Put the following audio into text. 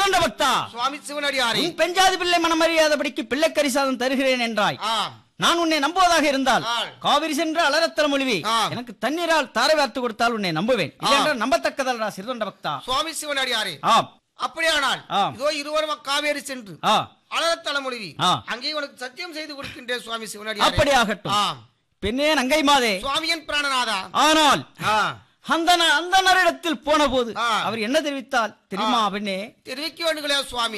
சிறுதொண்ட பக்தா சுவாமி சிவனடியாரே உன் பெஞ்சாதி பிள்ளை மனமறியாதபடிக்கு பிள்ளைக்கரி சாதம் தருகிறேன் என்றாய் ஆம் நான் உன்னை நம்புவதாக இருந்தால் ஆ. காவிரி சென்று அலரத்தல மொழிவி ஆ. எனக்கு தண்ணீரால் தாரை வார்த்து கொடுத்தால் உன்னை நம்புவேன் இல்லையென்றால் நம்பத்தக்கதல்டா சிறுதொண்ட பக்தா சுவாமி சிவனடியாரே ஆம் அப்படியானால் ஆம். இதோ இருவரும் காவேரி சென்று ஆ அழகத்தலைமொழி ஆ. அங்கே உனக்கு சத்தியம் செய்து கொடுக்கின்றேன் சுவாமி சிவனடியாரே அப்படி ஆகட்டும் ஆம் பெண்ணே நங்கை மாதே சுவாமியன் பிராணநாதா ஆனால் ஆ. அந்த ந- அந்த நரிடத்தில் போன போது ஆ. அவர் என்ன தெரிவித்தால் தெரியுமா பெண்ணே தெரிவிக்க வேண்டுங்களே சுவாமி